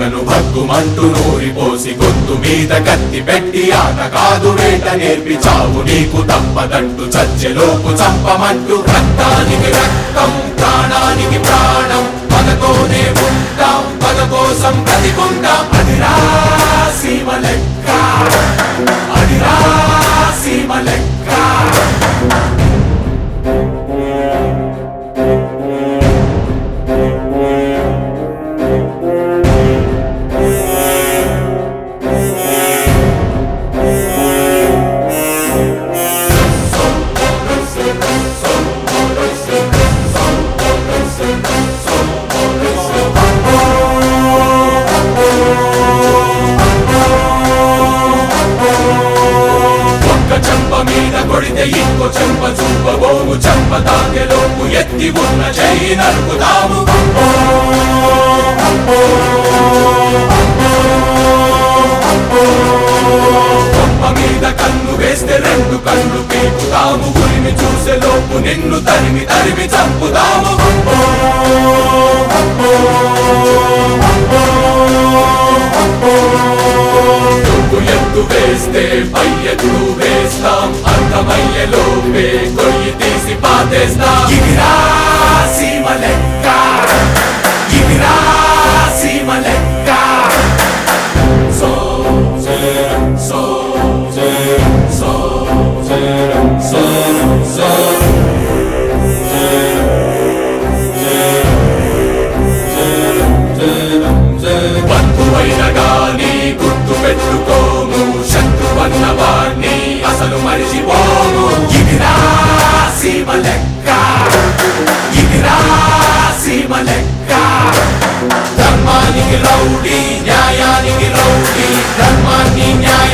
పగను భగ్గుమంటూ నూరిపోసి గొంతు మీద కత్తి పెట్టి ఆట కాదు వేట నేర్పి చావు నీకు తప్పదంటూ చచ్చెలోపు చంపమంటూ రక్తానికి రక్తం ప్రాణానికి ప్రాణం పదతోనే ఉంటాం పద కోసం బతికుంటాం అదిరా సీమ లెక్క అదిరా సీమ లెక్క ఒక్క చెంప మీద కొడితే ఇంకో చెంప చూపబోము చెంప తాకెలోపు ఎత్తి ఉన్న చెయ్యి నరుకుతాము కొంప మీద కన్ను వేస్తే రెండు కళ్ళు పీకుతాము గురిని చూసే లోపు నిన్ను తరిమి తరిమి చంపుతాము నువ్వు ఎత్తు వేస్తే పై ఎత్తు వేస్తాం అర్థమయ్యే లోపే కొయ్యి తీసి పాతేస్తాం ఇదిరా సీమ లెక్క ఇదిరా సీమ లెక్క సో సో సో సో సో సో బంధువైన గాని గుర్తు పెట్టుకోము శత్రువన్న వాణ్ణి అసలు మరిచిపోము ఇదిరా సీమ లెక్క ఇదిరా సీమ లెక్క ధర్మానికి రౌడీ న్యాయానికి రౌడీ ధర్మాన్ని న్యాయ